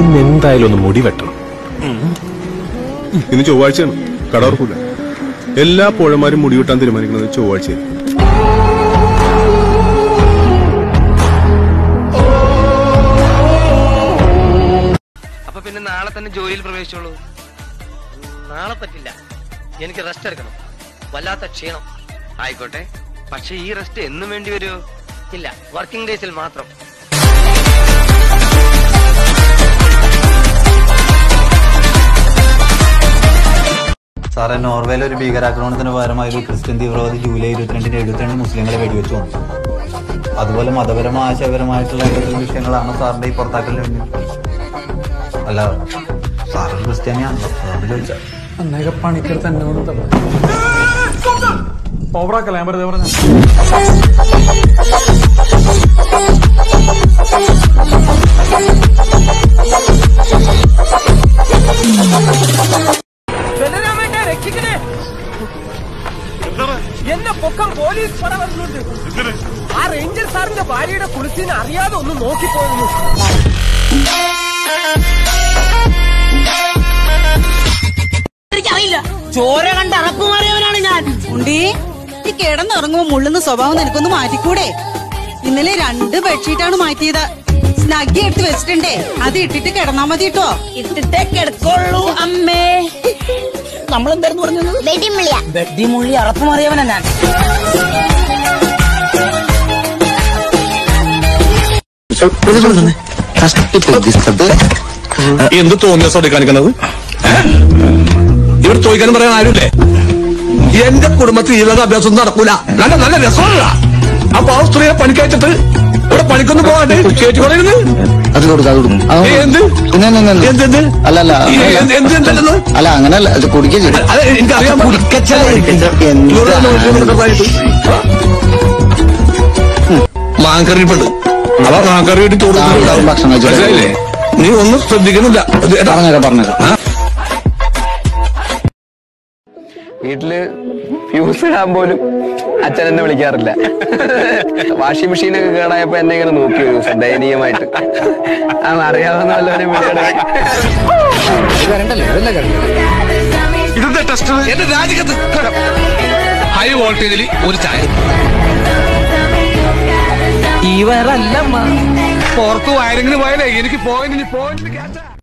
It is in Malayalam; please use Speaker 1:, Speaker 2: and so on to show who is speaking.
Speaker 1: ഇന്ന് എന്തായാലും ഒന്ന് മുടി വെട്ടണം
Speaker 2: ഇന്ന് ചൊവ്വാഴ്ചയാണ് കട ഉറപ്പില്ല എല്ലാ പുഴമാരും മുടി വെട്ടാൻ തീരുമാനിക്കുന്നത് ചൊവ്വാഴ്ചയായിരിക്കും
Speaker 3: അപ്പൊ പിന്നെ നാളെ തന്നെ ജോലിയിൽ പ്രവേശിച്ചോളൂ നാളെ പറ്റില്ല എനിക്ക് റെസ്റ്റ് എടുക്കണം വല്ലാത്ത ക്ഷീണം ആയിക്കോട്ടെ പക്ഷെ ഈ റെസ്റ്റ് എന്നും വേണ്ടി വരുമോ ഇല്ല വർക്കിംഗ് ഡേയ്സിൽ മാത്രം
Speaker 4: സാറേ നോർവേയിലെ ഒരു ഭീകരാക്രമണത്തിന് പകരമായി ഒരു ക്രിസ്ത്യൻ തീവ്രവാദി ജൂലൈ ഇരുപത്തിരണ്ടിന് എഴുപത്തിരണ്ട് മുസ്ലിങ്ങളെ വെടിവെച്ചു കൊന്നു. അതുപോലെ മതപരമായ ആശയപരമായിട്ടുള്ള എന്തെങ്കിലും വിഷയങ്ങളാണ് സാറിന്റെ ഈ പുറത്താക്കലിന് പിന്നിൽ അല്ല സാറൊരു ക്രിസ്ത്യാനിയാണല്ലോ അതുകൊണ്ട് ചോദിച്ചാൽ
Speaker 5: അന്നേക്കെ പണിക്കെടുത്ത് എന്നെ കൊണ്ട് തപ്പ ഓവറാക്കല്ല ഞാൻ വെറുതെ പറഞ്ഞ
Speaker 6: എന്നെ പൊക്കം പോലീസ് പട വരുന്നുണ്ട് ആ റേഞ്ചർ സാറിന്റെ ഭാര്യയുടെ കുളിസിന് അറിയാതെ ഒന്ന് നോക്കിപ്പോയിരുന്നു
Speaker 7: എനിക്കറിയില്ല ചോര കണ്ട് അറപ്പ് മാറിയവനാണ് ഞാൻ
Speaker 8: ഉണ്ടി ഈ കിടന്നുറങ്ങുമ്പോ മുള്ളുന്ന സ്വഭാവം നിനക്കൊന്ന് മാറ്റിക്കൂടെ ഇന്നലെ രണ്ട് ബെഡ്ഷീറ്റാണ് മാറ്റിയത് സ്നഗ്ഗി എടുത്ത് വെച്ചിട്ടുണ്ടേ അത് ഇട്ടിട്ട് കിടന്നാ മതി കേട്ടോ
Speaker 7: ഇട്ടിട്ടേ കിടക്കുള്ളൂ അമ്മേ നമ്മളെന്തായിരുന്നു പറഞ്ഞത് വെടിമുള്ളി അറപ്പ് മാറിയവനാ ഞാൻ
Speaker 9: എന്ത് തോന്നിയ സോടി കാണിക്കണത് ഇവിടെ ചോദിക്കാനും പറയാൻ ആരുമില്ലേ എന്റെ കുടുംബത്തിൽ ഈ വക അഭ്യാസം നടക്കൂല നല്ല നല്ല രസമല്ല അപ്പൊ ആ സ്ത്രീയെ പണിക്കയച്ചിട്ട് ഇവിടെ പണിക്കൊന്നും പോകാണ്ട് കേട്ടുകൊണ്ടിരുന്ന്
Speaker 10: അത് കൊടുക്കും അത് കൊടുക്കും അത്
Speaker 9: എന്ത്
Speaker 10: പിന്നെ പിന്നെ, പിന്നെ.
Speaker 9: എന്ത് എന്ത്
Speaker 10: അല്ല അല്ല
Speaker 9: എന്ത് എന്ത് എന്തെന്ന്
Speaker 10: അല്ല അങ്ങനല്ല അത് കുടിക്കുക ചെയ്യും
Speaker 9: അത് എനിക്കറിയാം മാങ്കറിയിപ്പുണ്ട് അപ്പൊ മാങ്കറി വേണ്ടി ചോറ്
Speaker 10: ആ, ഭക്ഷണം കഴിച്ചു.
Speaker 9: മനസ്സിലായില്ലേ നീ ഒന്നും ശ്രദ്ധിക്കുന്നില്ല ഇത് കേട്ടോ?
Speaker 10: പറഞ്ഞേക്കാം പറഞ്ഞേക്കാം
Speaker 9: ആ?
Speaker 3: വീട്ടില് ഫ്യൂസ് ഇടാൻ പോലും അച്ഛൻ എന്നെ വിളിക്കാറില്ല വാഷിംഗ് മെഷീനൊക്കെ കേടായപ്പോ എന്നെ ഇങ്ങനെ നോക്കി ഒരു ദിവസം ദയനീയമായിട്ട് ആ അറിയാവുന്ന വല്ലവരും
Speaker 9: ഇതെന്താ ടെസ്റ്റ് എന്റെ രാജിക്കത്ത് ഹൈ വോൾട്ടേജിൽ ഒരു ചായ
Speaker 3: ഈ വയറല്ല
Speaker 9: പുറത്ത് വയറിങ്ങിന് പോയാലേ എനിക്ക് പോയിന്റ് പോയിന്റ്